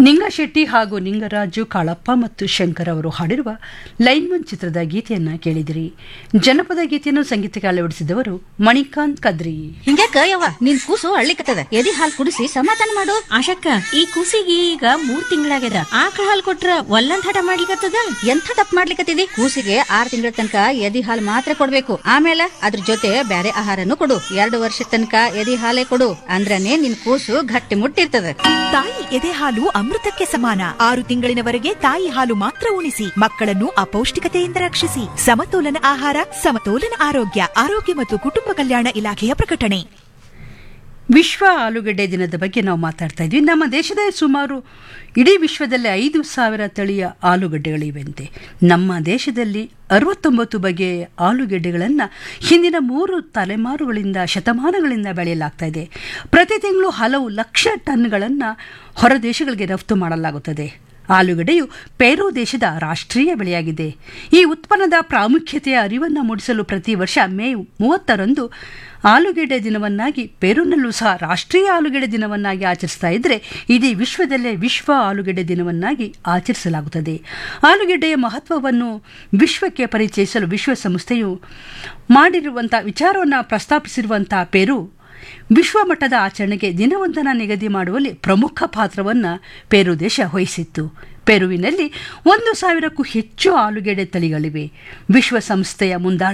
ನಿಂಗಶೆಟ್ಟಿ ಹಾಗೂ ನಿಂಗರಾಜು ಕಾಳಪ್ಪ ಮತ್ತು ಶಂಕರ್ ಅವರು ಹಾಡಿರುವ ಲೈನ್ಮನ್ ಚಿತ್ರದ ಗೀತೆಯನ್ನ ಕೇಳಿದಿರಿ ಜನಪದ ಗೀತೆಯನ್ನು ಸಂಗೀತಕ್ಕೆ ಅಳವಡಿಸಿದವರು ಮಣಿಕಾಂತ್ ಕದ್ರಿ ಹಿಂಗ್ಯಾಕ ಯವ್ವ ನಿನ್ ಕೂಸು ಅಳ್ಳಿಕತ್ತದ ಎದಿ ಹಾಲ್ ಕುಡಿಸಿ ಸಮಾಧಾನ ಮಾಡು ಆಶಕ್ಕ ಈ ಕೂಸಿಗೆ ಈಗ ಮೂರ್ ತಿಂಗಳಾಗ್ಯದ ಆಕಳ ಹಾಲ್ ಕೊಟ್ರ ಒಲ್ಲಂದ್ ಹಠ ಮಾಡ್ಲಿಕತ್ತದ ಎಂಥ ತಪ್ಪು ಮಾಡ್ಲಿಕತ್ತಿದಿ ಕೂಸಿಗೆ ಆರ್ ತಿಂಗಳ ತನಕ ಎದಿ ಹಾಲ್ ಮಾತ್ರ ಕೊಡ್ಬೇಕು ಆಮೇಲೆ ಅದ್ರ ಜೊತೆ ಬ್ಯಾರೆ ಆಹಾರನು ಕೊಡು ಎರಡು ವರ್ಷ ತನಕ ಎದಿ ಹಾಲೇ ಕೊಡು ಅಂದ್ರನೇ ನಿನ್ ಕೂಸು ಗಟ್ಟಿ ಮುಟ್ಟಿರ್ತದ ತಾಯಿ ಎದೆ ಹಾಲು ಅಮೃತಕ್ಕೆ ಸಮಾನ ಆರು ತಿಂಗಳಿನವರೆಗೆ ತಾಯಿ ಹಾಲು ಮಾತ್ರ ಉಣಿಸಿ ಮಕ್ಕಳನ್ನು ಅಪೌಷ್ಟಿಕತೆಯಿಂದ ರಕ್ಷಿಸಿ ಸಮತೋಲನ ಆಹಾರ ಸಮತೋಲನ ಆರೋಗ್ಯ ಆರೋಗ್ಯ ಮತ್ತು ಕುಟುಂಬ ಕಲ್ಯಾಣ ಇಲಾಖೆಯ ಪ್ರಕಟಣೆ ವಿಶ್ವ ಆಲೂಗಡ್ಡೆ ದಿನದ ಬಗ್ಗೆ ನಾವು ಮಾತಾಡ್ತಾ ಇದ್ವಿ ನಮ್ಮ ದೇಶದ ಸುಮಾರು ಇಡೀ ವಿಶ್ವದಲ್ಲಿ ಐದು ಸಾವಿರ ತಳಿಯ ಆಲೂಗಡ್ಡೆಗಳಿವೆಂತೆ ನಮ್ಮ ದೇಶದಲ್ಲಿ ಅರವತ್ತೊಂಬತ್ತು ಬಗೆಯ ಆಲೂಗೆಡ್ಡೆಗಳನ್ನು ಹಿಂದಿನ ಮೂರು ತಲೆಮಾರುಗಳಿಂದ ಶತಮಾನಗಳಿಂದ ಬೆಳೆಯಲಾಗ್ತಾ ಇದೆ ಪ್ರತಿ ತಿಂಗಳು ಹಲವು ಲಕ್ಷ ಟನ್ಗಳನ್ನು ಹೊರ ದೇಶಗಳಿಗೆ ರಫ್ತು ಮಾಡಲಾಗುತ್ತದೆ ಆಲೂಗಡ್ಡೆಯು ಪೆರು ದೇಶದ ರಾಷ್ಟ್ರೀಯ ಬೆಳೆಯಾಗಿದೆ ಈ ಉತ್ಪನ್ನದ ಪ್ರಾಮುಖ್ಯತೆಯ ಅರಿವನ್ನು ಮೂಡಿಸಲು ಪ್ರತಿ ವರ್ಷ ಮೇ ಮೂವತ್ತರಂದು ಆಲೂಗೆಡ್ಡೆ ದಿನವನ್ನಾಗಿ ಪೆರುನಲ್ಲೂ ಸಹ ರಾಷ್ಟ್ರೀಯ ಆಲೂಗೆಡ್ಡೆ ದಿನವನ್ನಾಗಿ ಆಚರಿಸ್ತಾ ಇದ್ದರೆ ಇಡೀ ವಿಶ್ವದಲ್ಲೇ ವಿಶ್ವ ಆಲೂಗೆಡ್ಡೆ ದಿನವನ್ನಾಗಿ ಆಚರಿಸಲಾಗುತ್ತದೆ ಆಲೂಗೆಡ್ಡೆಯ ಮಹತ್ವವನ್ನು ವಿಶ್ವಕ್ಕೆ ಪರಿಚಯಿಸಲು ವಿಶ್ವಸಂಸ್ಥೆಯು ಮಾಡಿರುವಂಥ ವಿಚಾರವನ್ನು ಪ್ರಸ್ತಾಪಿಸಿರುವಂಥ ಪೆರು ವಿಶ್ವಮಟ್ಟದ ಆಚರಣೆಗೆ ದಿನವೊಂದನ್ನು ನಿಗದಿ ಮಾಡುವಲ್ಲಿ ಪ್ರಮುಖ ಪಾತ್ರವನ್ನು ಪೆರು ದೇಶ ವಹಿಸಿತ್ತು ಪೆರುವಿನಲ್ಲಿ ಒಂದು ಸಾವಿರಕ್ಕೂ ಹೆಚ್ಚು ಆಲೂಗೆಡ್ಡೆ ತಳಿಗಳಿವೆ ವಿಶ್ವಸಂಸ್ಥೆಯ ಮುಂದಾಳ